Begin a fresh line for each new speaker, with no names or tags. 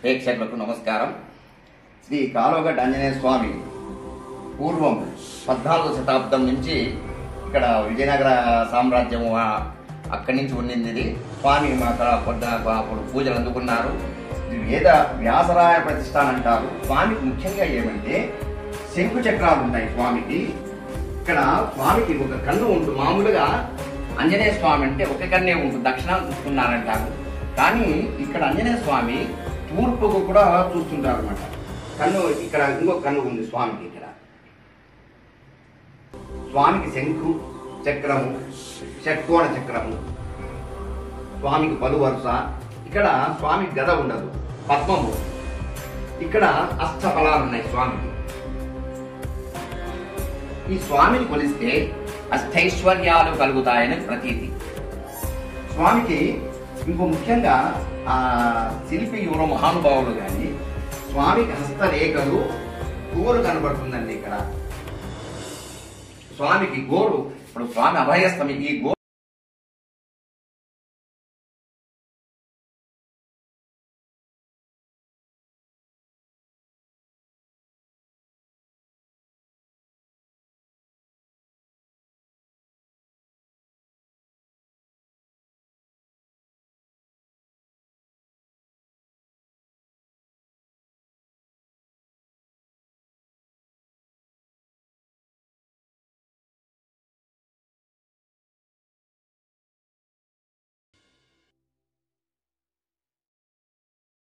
ప్రేక్షకులకు నమస్కారం శ్రీ కాలోగడ్డ ఆంజనేయ స్వామి పూర్వం పద్నాలుగో శతాబ్దం నుంచి ఇక్కడ విజయనగర సామ్రాజ్యం ఆ- అక్కడి నుంచి ఉండింది ఇది స్వామి అక్కడ పొద్దున అప్పుడు పూజలు అందుకున్నారు ఇది వేద వ్యాసరాయ ప్రతిష్టాన అంటారు స్వామికి ముఖ్యంగా ఏమంటే శంకు చక్రాలు ఉన్నాయి స్వామికి ఇక్కడ స్వామికి ఒక కన్ను ఉంటుంది మామూలుగా ఆంజనేయ స్వామి అంటే ఒక కన్నే ఉంటుంది దక్షిణాన్ని చూస్తున్నారంటారు కానీ ఇక్కడ ఆంజనేయ స్వామి తూర్పుకు కూడా చూస్తుంటారు అనమాట కన్ను ఇక్కడ ఇంకో కన్ను ఉంది స్వామికి ఇక్కడ స్వామికి శంకు చక్రము షట్కోణ చక్రము స్వామికి పలు వరుస ఇక్కడ స్వామికి గద ఉండదు పద్మము ఇక్కడ అష్టఫలాలు ఉన్నాయి స్వామికి ఈ స్వామిని కొలిస్తే అష్టైశ్వర్యాలు కలుగుతాయని ప్రతీతి స్వామికి ఇంకో ముఖ్యంగా ఆ శిల్పి ఎవరో మహానుభావుడు కానీ స్వామికి హస్తరేఖలు గోరు కనబడుతుందండి ఇక్కడ స్వామికి గోరు ఇప్పుడు స్వామి అభయస్తమి ఈ గోరు